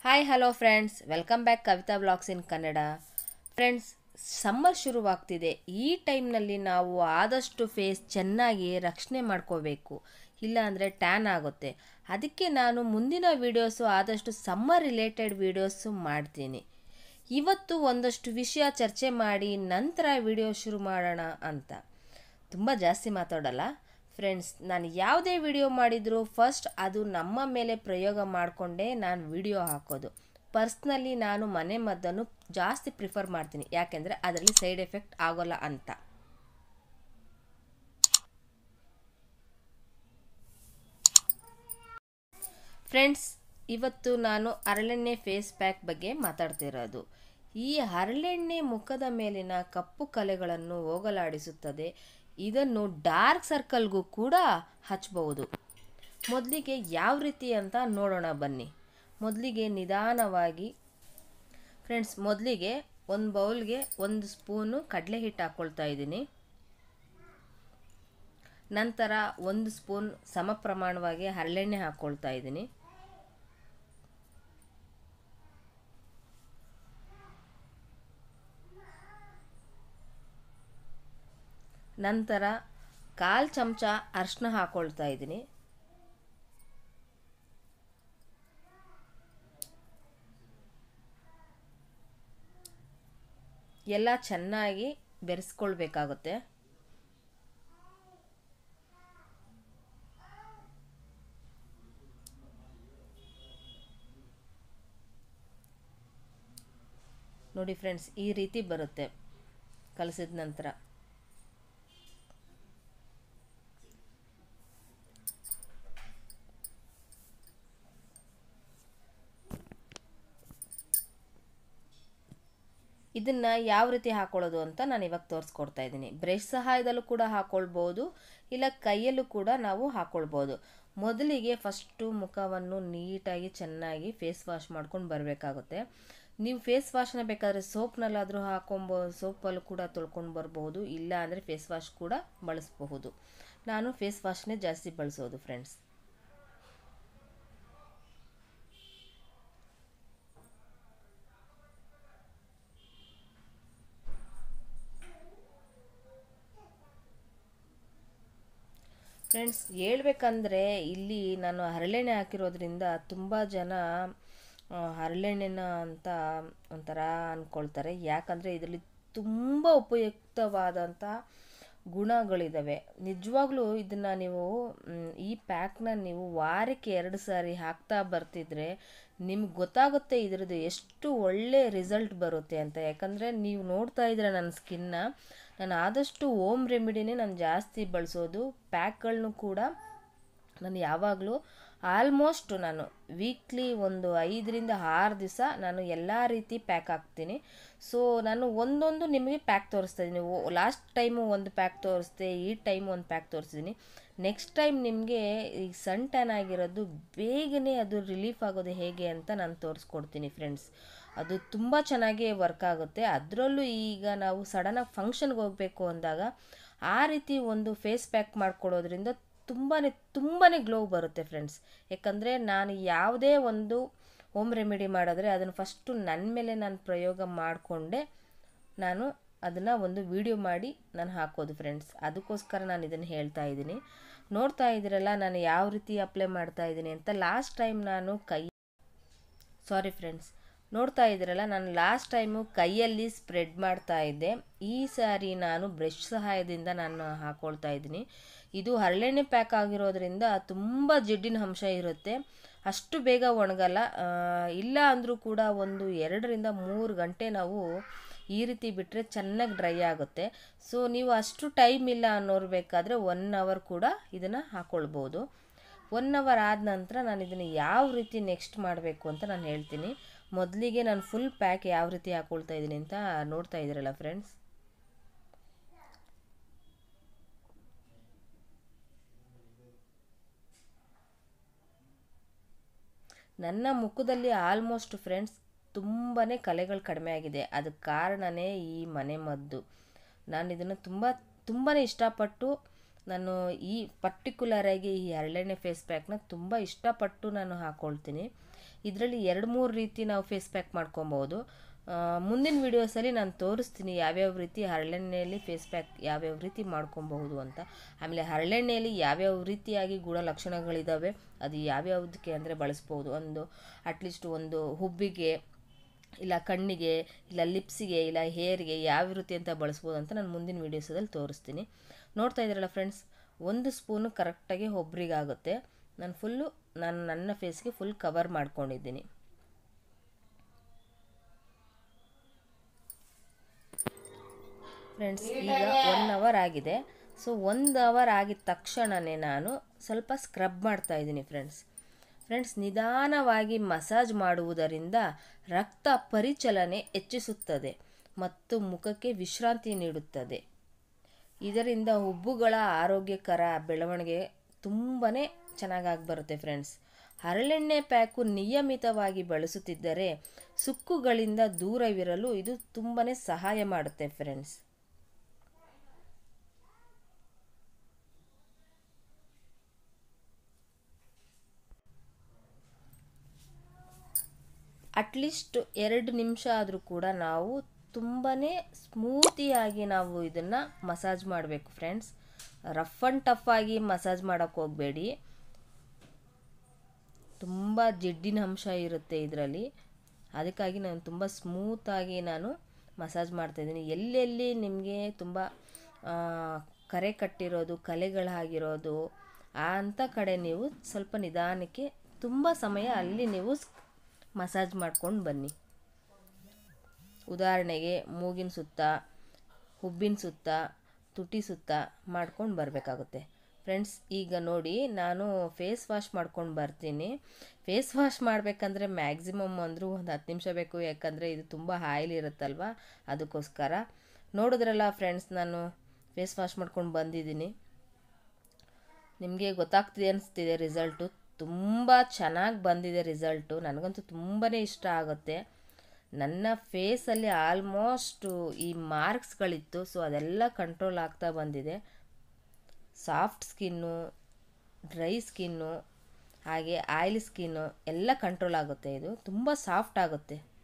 hi hello friends welcome back Kavitha blogs in Kannada friends summer ಶುರುವಾಗ್ತಿದೆ ಈ ಟೈಮ್ನಲ್ಲಿ ನಾವು ಆದಷ್ಟು ಫೇಸ್ ಚೆನ್ನಾಗಿ ರಕ್ಷಣೆ ಮಾಡ್ಕೋಬೇಕು ಇಲ್ಲಾಂದರೆ ಟ್ಯಾನ್ ಆಗುತ್ತೆ ಅದಕ್ಕೆ ನಾನು ಮುಂದಿನ ವೀಡಿಯೋಸು ಆದಷ್ಟು ಸಮ್ಮರ್ ರಿಲೇಟೆಡ್ ವೀಡಿಯೋಸು ಮಾಡ್ತೀನಿ ಇವತ್ತು ಒಂದಷ್ಟು ವಿಷಯ ಚರ್ಚೆ ಮಾಡಿ ನಂತರ ವಿಡಿಯೋ ಶುರು ಮಾಡೋಣ ಅಂತ ತುಂಬ ಜಾಸ್ತಿ ಮಾತಾಡಲ್ಲ ಫ್ರೆಂಡ್ಸ್ ನಾನು ಯಾವುದೇ ವಿಡಿಯೋ ಮಾಡಿದರೂ ಫಸ್ಟ್ ಅದು ನಮ್ಮ ಮೇಲೆ ಪ್ರಯೋಗ ಮಾಡಿಕೊಂಡೇ ನಾನು ವಿಡಿಯೋ ಹಾಕೋದು ಪರ್ಸ್ನಲಿ ನಾನು ಮನೆ ಮದ್ದನ್ನು ಜಾಸ್ತಿ ಪ್ರಿಫರ್ ಮಾಡ್ತೀನಿ ಯಾಕೆಂದರೆ ಅದರಲ್ಲಿ ಸೈಡ್ ಎಫೆಕ್ಟ್ ಆಗೋಲ್ಲ ಅಂತ ಫ್ರೆಂಡ್ಸ್ ಇವತ್ತು ನಾನು ಹರಳೆಣ್ಣೆ ಫೇಸ್ ಪ್ಯಾಕ್ ಬಗ್ಗೆ ಮಾತಾಡ್ತಿರೋದು ಈ ಹರಳೆಣ್ಣೆ ಮುಖದ ಮೇಲಿನ ಕಪ್ಪು ಕಲೆಗಳನ್ನು ಹೋಗಲಾಡಿಸುತ್ತದೆ ಇದನ್ನು ಡಾರ್ಕ್ ಸರ್ಕಲ್ಗೂ ಕೂಡ ಹಚ್ಚಬಹುದು ಮೊದಲಿಗೆ ಯಾವ ರೀತಿ ಅಂತ ನೋಡೋಣ ಬನ್ನಿ ಮೊದಲಿಗೆ ನಿಧಾನವಾಗಿ ಫ್ರೆಂಡ್ಸ್ ಮೊದಲಿಗೆ ಒಂದು ಬೌಲ್ಗೆ ಒಂದು ಸ್ಪೂನು ಕಡಲೆ ಹಿಟ್ಟು ಹಾಕ್ಕೊಳ್ತಾ ಇದ್ದೀನಿ ನಂತರ ಒಂದು ಸ್ಪೂನ್ ಸಮ ಪ್ರಮಾಣವಾಗಿ ಹರಳೆಣ್ಣೆ ಹಾಕ್ಕೊಳ್ತಾ ಇದ್ದೀನಿ ನಂತರ ಕಾಲು ಚಮಚ ಅರಿಶಿನ ಹಾಕ್ಕೊಳ್ತಾ ಇದ್ದೀನಿ ಎಲ್ಲ ಚೆನ್ನಾಗಿ ಬೆರೆಸ್ಕೊಳ್ಬೇಕಾಗುತ್ತೆ ನೋಡಿ ಫ್ರೆಂಡ್ಸ್ ಈ ರೀತಿ ಬರುತ್ತೆ ಕಲಸಿದ ನಂತರ ಇದನ್ನು ಯಾವ ರೀತಿ ಹಾಕೊಳ್ಳೋದು ಅಂತ ನಾನು ಇವಾಗ ತೋರಿಸ್ಕೊಡ್ತಾ ಇದ್ದೀನಿ ಬ್ರಷ್ ಸಹಾಯದಲ್ಲೂ ಕೂಡ ಹಾಕ್ಕೊಳ್ಬೋದು ಇಲ್ಲ ಕೈಯಲ್ಲೂ ಕೂಡ ನಾವು ಹಾಕ್ಕೊಳ್ಬೋದು ಮೊದಲಿಗೆ ಫಸ್ಟು ಮುಖವನ್ನು ನೀಟಾಗಿ ಚೆನ್ನಾಗಿ ಫೇಸ್ ವಾಶ್ ಮಾಡ್ಕೊಂಡು ಬರಬೇಕಾಗುತ್ತೆ ನೀವು ಫೇಸ್ ವಾಶ್ನ ಬೇಕಾದರೆ ಸೋಪ್ನಲ್ಲಾದರೂ ಹಾಕೊಬೋ ಸೋಪಲ್ಲೂ ಕೂಡ ತೊಳ್ಕೊಂಡು ಬರ್ಬೋದು ಇಲ್ಲ ಅಂದರೆ ಫೇಸ್ ವಾಶ್ ಕೂಡ ಬಳಸಬಹುದು ನಾನು ಫೇಸ್ ವಾಶ್ನೇ ಜಾಸ್ತಿ ಬಳಸೋದು ಫ್ರೆಂಡ್ಸ್ ಫ್ರೆಂಡ್ಸ್ ಹೇಳ್ಬೇಕಂದ್ರೆ ಇಲ್ಲಿ ನಾನು ಹರಳೆಣ್ಣೆ ಹಾಕಿರೋದ್ರಿಂದ ತುಂಬ ಜನ ಹರಳೆಣ್ಣೆನ ಅಂತ ಒಂಥರ ಅಂದ್ಕೊಳ್ತಾರೆ ಯಾಕಂದರೆ ಇದರಲ್ಲಿ ತುಂಬ ಉಪಯುಕ್ತವಾದಂಥ ಗುಣಗಳಿದ್ದಾವೆ ನಿಜವಾಗ್ಲೂ ಇದನ್ನು ನೀವು ಈ ಪ್ಯಾಕ್ನ ನೀವು ವಾರಕ್ಕೆ ಎರಡು ಸಾರಿ ಹಾಕ್ತಾ ಬರ್ತಿದ್ರೆ ನಿಮ್ಗೆ ಗೊತ್ತಾಗುತ್ತೆ ಇದ್ರದ್ದು ಎಷ್ಟು ಒಳ್ಳೆ ರಿಸಲ್ಟ್ ಬರುತ್ತೆ ಅಂತ ಯಾಕಂದರೆ ನೀವು ನೋಡ್ತಾ ಇದ್ದೀರ ನನ್ನ ಸ್ಕಿನ್ನ ನಾನು ಆದಷ್ಟು ಓಮ್ ರೆಮಿಡಿನೇ ನಾನು ಜಾಸ್ತಿ ಬಳಸೋದು ಪ್ಯಾಕ್ಗಳನ್ನು ಕೂಡ ನಾನು ಯಾವಾಗಲೂ ಆಲ್ಮೋಸ್ಟ್ ನಾನು ವೀಕ್ಲಿ ಒಂದು ಐದರಿಂದ ಆರು ದಿವಸ ನಾನು ಎಲ್ಲ ರೀತಿ ಪ್ಯಾಕ್ ಹಾಕ್ತೀನಿ ಸೊ ನಾನು ಒಂದೊಂದು ನಿಮಗೆ ಪ್ಯಾಕ್ ತೋರಿಸ್ತಾ ಇದ್ದೀನಿ ಲಾಸ್ಟ್ ಟೈಮು ಒಂದು ಪ್ಯಾಕ್ ತೋರಿಸ್ದೆ ಈ ಟೈಮ್ ಒಂದು ಪ್ಯಾಕ್ ತೋರಿಸಿದ್ದೀನಿ ನೆಕ್ಸ್ಟ್ ಟೈಮ್ ನಿಮಗೆ ಈ ಸನ್ ಟ್ಯಾನ್ ಆಗಿರೋದು ಬೇಗನೆ ಅದು ರಿಲೀಫ್ ಆಗೋದು ಹೇಗೆ ಅಂತ ನಾನು ತೋರಿಸ್ಕೊಡ್ತೀನಿ ಫ್ರೆಂಡ್ಸ್ ಅದು ತುಂಬ ಚೆನ್ನಾಗಿ ವರ್ಕ್ ಆಗುತ್ತೆ ಅದರಲ್ಲೂ ಈಗ ನಾವು ಸಡನ್ನಾಗಿ ಫಂಕ್ಷನ್ಗೆ ಹೋಗಬೇಕು ಅಂದಾಗ ಆ ರೀತಿ ಒಂದು ಫೇಸ್ ಪ್ಯಾಕ್ ಮಾಡ್ಕೊಡೋದ್ರಿಂದ ತುಂಬಾ ತುಂಬಾ ಗ್ಲೋ ಬರುತ್ತೆ ಫ್ರೆಂಡ್ಸ್ ಯಾಕಂದರೆ ನಾನು ಯಾವುದೇ ಒಂದು ಹೋಮ್ ರೆಮಿಡಿ ಮಾಡಿದ್ರೆ ಅದನ್ನು ಫಸ್ಟು ನನ್ನ ಮೇಲೆ ನಾನು ಪ್ರಯೋಗ ಮಾಡಿಕೊಂಡೆ ನಾನು ಅದನ್ನು ಒಂದು ವಿಡಿಯೋ ಮಾಡಿ ನಾನು ಹಾಕೋದು ಫ್ರೆಂಡ್ಸ್ ಅದಕ್ಕೋಸ್ಕರ ನಾನು ಇದನ್ನು ಹೇಳ್ತಾ ಇದ್ದೀನಿ ನೋಡ್ತಾ ಇದ್ದೀರಲ್ಲ ನಾನು ಯಾವ ರೀತಿ ಅಪ್ಲೈ ಮಾಡ್ತಾ ಇದ್ದೀನಿ ಅಂತ ಲಾಸ್ಟ್ ಟೈಮ್ ನಾನು ಕೈ ಸಾರಿ ಫ್ರೆಂಡ್ಸ್ ನೋಡ್ತಾ ಇದ್ದೀರಲ್ಲ ನಾನು ಲಾಸ್ಟ್ ಟೈಮು ಕೈಯಲ್ಲಿ ಸ್ಪ್ರೆಡ್ ಮಾಡ್ತಾ ಇದ್ದೆ ಈ ಸಾರಿ ನಾನು ಬ್ರಷ್ ಸಹಾಯದಿಂದ ನಾನು ಹಾಕ್ಕೊಳ್ತಾ ಇದ್ದೀನಿ ಇದು ಹರಳೆಣ್ಣೆ ಪ್ಯಾಕ್ ಆಗಿರೋದ್ರಿಂದ ತುಂಬ ಜಿಡ್ಡಿನ ಅಂಶ ಇರುತ್ತೆ ಅಷ್ಟು ಬೇಗ ಒಣಗಲ್ಲ ಇಲ್ಲ ಅಂದರೂ ಕೂಡ ಒಂದು ಎರಡರಿಂದ ಮೂರು ಗಂಟೆ ನಾವು ಈ ರೀತಿ ಬಿಟ್ಟರೆ ಚೆನ್ನಾಗಿ ಡ್ರೈ ಆಗುತ್ತೆ ಸೊ ನೀವು ಅಷ್ಟು ಟೈಮ್ ಇಲ್ಲ ಅನ್ನೋರು ಬೇಕಾದರೆ ಒನ್ ಅವರ್ ಕೂಡ ಇದನ್ನು ಹಾಕ್ಕೊಳ್ಬೋದು ಒನ್ ಅವರ್ ಆದ ನಂತರ ನಾನು ಇದನ್ನು ಯಾವ ರೀತಿ ನೆಕ್ಸ್ಟ್ ಮಾಡಬೇಕು ಅಂತ ನಾನು ಹೇಳ್ತೀನಿ ಮೊದಲಿಗೆ ನಾನು ಫುಲ್ ಪ್ಯಾಕ್ ಯಾವ ರೀತಿ ಹಾಕ್ಕೊಳ್ತಾ ಇದ್ದೀನಿ ಅಂತ ನೋಡ್ತಾ ಇದ್ದೀರಲ್ಲ ಫ್ರೆಂಡ್ಸ್ ನನ್ನ ಮುಖದಲ್ಲಿ ಆಲ್ಮೋಸ್ಟ್ ಫ್ರೆಂಡ್ಸ್ ತುಂಬಾ ಕಲೆಗಳು ಕಡಿಮೆ ಆಗಿದೆ ಅದಕ್ಕೆ ಕಾರಣವೇ ಈ ಮನೆ ಮದ್ದು ನಾನು ಇದನ್ನು ತುಂಬ ತುಂಬಾ ಇಷ್ಟಪಟ್ಟು ನಾನು ಈ ಪರ್ಟಿಕ್ಯುಲರಾಗಿ ಈ ಹರಳೆಣ್ಣೆ ಫೇಸ್ ಪ್ಯಾಕ್ನ ತುಂಬ ಇಷ್ಟಪಟ್ಟು ನಾನು ಹಾಕ್ಕೊಳ್ತೀನಿ ಇದರಲ್ಲಿ ಎರಡು ಮೂರು ರೀತಿ ನಾವು ಫೇಸ್ ಪ್ಯಾಕ್ ಮಾಡ್ಕೊಬೋದು ಆ, ಮುಂದಿನ ವೀಡಿಯೋಸಲ್ಲಿ ನಾನು ತೋರಿಸ್ತೀನಿ ಯಾವ್ಯಾವ ರೀತಿ ಹರಳೆಣ್ಣೆಯಲ್ಲಿ ಫೇಸ್ ಪ್ಯಾಕ್ ಯಾವ್ಯಾವ ರೀತಿ ಮಾಡ್ಕೊಬಹುದು ಅಂತ ಆಮೇಲೆ ಹರಳೆಣ್ಣೆಯಲ್ಲಿ ಯಾವ್ಯಾವ ರೀತಿಯಾಗಿ ಗುಣಲಕ್ಷಣಗಳಿದ್ದಾವೆ ಅದು ಯಾವ್ಯಾವುದಕ್ಕೆ ಅಂದರೆ ಬಳಸ್ಬೋದು ಒಂದು ಅಟ್ಲೀಸ್ಟ್ ಒಂದು ಹುಬ್ಬಿಗೆ ಇಲ್ಲ ಕಣ್ಣಿಗೆ ಇಲ್ಲ ಲಿಪ್ಸಿಗೆ ಇಲ್ಲ ಹೇರ್ಗೆ ಯಾವ ರೀತಿ ಅಂತ ಬಳಸ್ಬೋದು ಅಂತ ನಾನು ಮುಂದಿನ ವೀಡಿಯೋಸದಲ್ಲಿ ತೋರಿಸ್ತೀನಿ ನೋಡ್ತಾ ಇದ್ದೀರಲ್ಲ ಫ್ರೆಂಡ್ಸ್ ಒಂದು ಸ್ಪೂನು ಕರೆಕ್ಟಾಗಿ ಒಬ್ರಿಗಾಗುತ್ತೆ ನಾನು ಫುಲ್ಲು ನಾನು ನನ್ನ ಫೇಸ್ಗೆ ಫುಲ್ ಕವರ್ ಮಾಡ್ಕೊಂಡಿದ್ದೀನಿ ಫ್ರೆಂಡ್ಸ್ ಈಗ ಒನ್ ಅವರ್ ಆಗಿದೆ ಸೊ ಒಂದು ಅವರ್ ಆಗಿದ ತಕ್ಷಣವೇ ನಾನು ಸ್ವಲ್ಪ ಸ್ಕ್ರಬ್ ಮಾಡ್ತಾ ಇದ್ದೀನಿ ಫ್ರೆಂಡ್ಸ್ ಫ್ರೆಂಡ್ಸ್ ನಿಧಾನವಾಗಿ ಮಸಾಜ್ ಮಾಡುವುದರಿಂದ ರಕ್ತ ಪರಿಚಲನೆ ಹೆಚ್ಚಿಸುತ್ತದೆ ಮತ್ತು ಮುಖಕ್ಕೆ ವಿಶ್ರಾಂತಿ ನೀಡುತ್ತದೆ ಇದರಿಂದ ಹುಬ್ಬುಗಳ ಆರೋಗ್ಯಕರ ಬೆಳವಣಿಗೆ ತುಂಬಾ ಚೆನ್ನಾಗಾಗಿ ಬರುತ್ತೆ ಫ್ರೆಂಡ್ಸ್ ಹರಳೆಣ್ಣೆ ಪ್ಯಾಕು ನಿಯಮಿತವಾಗಿ ಬಳಸುತ್ತಿದ್ದರೆ ಸುಕ್ಕುಗಳಿಂದ ದೂರವಿರಲು ಇದು ತುಂಬಾ ಸಹಾಯ ಮಾಡುತ್ತೆ ಫ್ರೆಂಡ್ಸ್ ಅಟ್ಲೀಸ್ಟ್ ಎರಡು ನಿಮಿಷ ಆದರೂ ಕೂಡ ನಾವು ತುಂಬಾ ಸ್ಮೂತಿಯಾಗಿ ನಾವು ಇದನ್ನು ಮಸಾಜ್ ಮಾಡಬೇಕು ಫ್ರೆಂಡ್ಸ್ ರಫ್ ಆ್ಯಂಡ್ ಟಫ್ ಆಗಿ ಮಸಾಜ್ ಮಾಡೋಕ್ಕೆ ಹೋಗಬೇಡಿ ತುಂಬ ಜಿಡ್ಡಿನ ಅಂಶ ಇರುತ್ತೆ ಇದರಲ್ಲಿ ಅದಕ್ಕಾಗಿ ನಾನು ತುಂಬ ಸ್ಮೂತಾಗಿ ನಾನು ಮಸಾಜ್ ಮಾಡ್ತಾಯಿದ್ದೀನಿ ಎಲ್ಲೆಲ್ಲಿ ನಿಮಗೆ ತುಂಬ ಆ, ಕರೆ ಕಟ್ಟಿರೋದು ಕಲೆಗಳಾಗಿರೋದು ಆ ಅಂಥ ಕಡೆ ನೀವು ಸ್ವಲ್ಪ ನಿಧಾನಕ್ಕೆ ತುಂಬ ಸಮಯ ಅಲ್ಲಿ ನೀವು ಮಸಾಜ್ ಮಾಡ್ಕೊಂಡು ಬನ್ನಿ ಉದಾಹರಣೆಗೆ ಮೂಗಿನ ಸುತ್ತ ಹುಬ್ಬಿನ ಸುತ್ತ ತುಟಿ ಸುತ್ತ ಮಾಡ್ಕೊಂಡು ಬರಬೇಕಾಗುತ್ತೆ ಫ್ರೆಂಡ್ಸ್ ಈಗ ನೋಡಿ ನಾನು ಫೇಸ್ ವಾಶ್ ಮಾಡ್ಕೊಂಡು ಬರ್ತೀನಿ ಫೇಸ್ ವಾಶ್ ಮಾಡಬೇಕಂದ್ರೆ ಮ್ಯಾಕ್ಸಿಮಮ್ ಅಂದರೂ ಒಂದು ಹತ್ತು ನಿಮಿಷ ಬೇಕು ಯಾಕಂದರೆ ಇದು ತುಂಬ ಆಯಿಲ್ ಇರುತ್ತಲ್ವ ಅದಕ್ಕೋಸ್ಕರ ನೋಡಿದ್ರಲ್ಲ ಫ್ರೆಂಡ್ಸ್ ನಾನು ಫೇಸ್ ವಾಶ್ ಮಾಡ್ಕೊಂಡು ಬಂದಿದ್ದೀನಿ ನಿಮಗೆ ಗೊತ್ತಾಗ್ತಿದೆ ಅನಿಸ್ತಿದೆ ರಿಸಲ್ಟು ತುಂಬ ಚೆನ್ನಾಗಿ ಬಂದಿದೆ ರಿಸಲ್ಟು ನನಗಂತೂ ತುಂಬಾ ಇಷ್ಟ ಆಗುತ್ತೆ ನನ್ನ ಫೇಸಲ್ಲಿ ಆಲ್ಮೋಸ್ಟು ಈ ಮಾರ್ಕ್ಸ್ಗಳಿತ್ತು ಸೊ ಅದೆಲ್ಲ ಕಂಟ್ರೋಲ್ ಆಗ್ತಾ ಬಂದಿದೆ ಸಾಫ್ಟ್ ಸ್ಕಿನ್ನು ಡ್ರೈ ಸ್ಕಿನ್ನು ಹಾಗೆ ಆಯಿಲ್ ಸ್ಕಿನ್ನು ಎಲ್ಲ ಕಂಟ್ರೋಲ್ ಆಗುತ್ತೆ ಇದು ತುಂಬ ಸಾಫ್ಟ್ ಆಗುತ್ತೆ